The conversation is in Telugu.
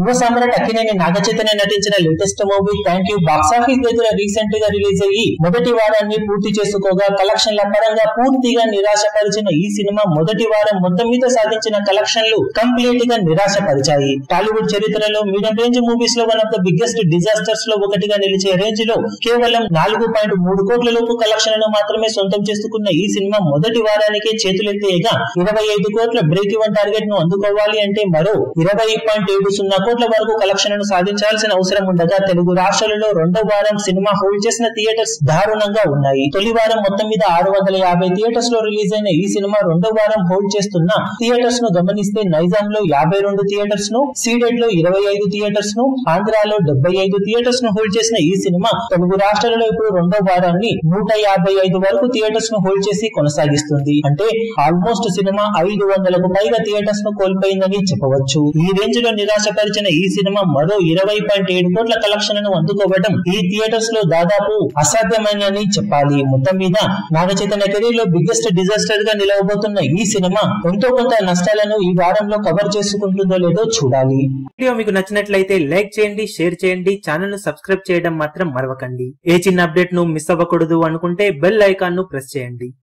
యువ సామ్రాట్ అక్కినేని నాగచైతన్య నటించిన latest movie Thank You box office దగ్గర రీసెంట్ గా రిలీజ్ అయ్యి మొదటి వారాన్ని పూర్తి చేసుకోగా కలెక్షన్ల పరంగా పూర్తిగా నిరాశపరిచిన ఈ సినిమా మొదటి వారం మొత్తం మీద సాధించిన కలెక్షన్లు కంప్లీట్ గా నిరాశపరిచాయి టాలీవుడ్ చరిత్రలో మీడియం రేంజ్ మూవీస్ లో one of the biggest disasters లో ఒకటిగా నిలిచే రేంజ్ లో కేవలం నాలుగు పాయింట్ మూడు కోట్ల లోపు కలెక్షన్లను మాత్రమే సొంతం చేసుకున్న ఈ సినిమా మొదటి వారానికే చేతులెత్తేయగా ఇరవై ఐదు కోట్ల బ్రేక్ ఇవన్ టార్గెట్ ను అందుకోవాలి అంటే మరో ఇరవై పాయింట్ ఏడు సున్నా కోట్ల వరకు కలెక్షన్లను సాధించాల్సిన అవసరం ఉండగా తెలుగు రాష్ట్రాలలో రెండో వారం సినిమా హోల్డ్ చేసిన థియేటర్స్ దారుణంగా ఉన్నాయి తొలి వారం మొత్తం మీద ఆరు వందల యాభై థియేటర్స్ లో రిలీజ్ అయిన ఈ సినిమా రెండో వారం హోల్డ్ చేస్తున్న థియేటర్స్ ను గమనిస్తే నైజాం లో యాభై రెండు థియేటర్స్ ను సీడెడ్ లో ఇరవై ఐదు థియేటర్స్ ను ఆంధ్రాలో డెబ్బై ఐదు థియేటర్స్ ను హోల్డ్ చేసిన ఈ సినిమా తెలుగు రాష్ట్రాలలో ఇప్పుడు రెండో వారాన్ని నూట యాభై ఐదు వరకు థియేటర్స్ ను హోల్డ్ చేసి కొనసాగిస్తుంది అంటే ఆల్మోస్ట్ సినిమా ఐదు వందలకు పైగా థియేటర్స్ ను కోల్పోయిందని చెప్పవచ్చు ఈ రేంజ్ లో నిరాశపరిచిన ఈ సినిమా మరో ఇరవై పాయింట్ ఏడు కోట్ల కలెక్షన్లను అందుకోవడం ఈ థియేటర్స్ లో దాదాపు అసాధ్యమైనని చెప్పాలి మొత్తం మీద నాగ చైతన్య కెరీర్ లో బిగ్గెస్ట్ డిజాస్టర్ గా నిలవబోతున్న ఈ సినిమా ఎంతో కొంత నష్టాలను ఈ వారంలో కవర్ చేసుకుంటుందో లేదో చూడాలి వీడియో మీకు నచ్చినట్లయితే లైక్ చేయండి షేర్ చేయండి ఛానల్ ను సబ్స్క్రైబ్ చేయడం మాత్రం మరవకండి ఏ చిన్న అప్డేట్ ను మిస్ అవ్వకూడదు అనుకుంటే బెల్ ఐకాన్ ను ప్రెస్ చేయండి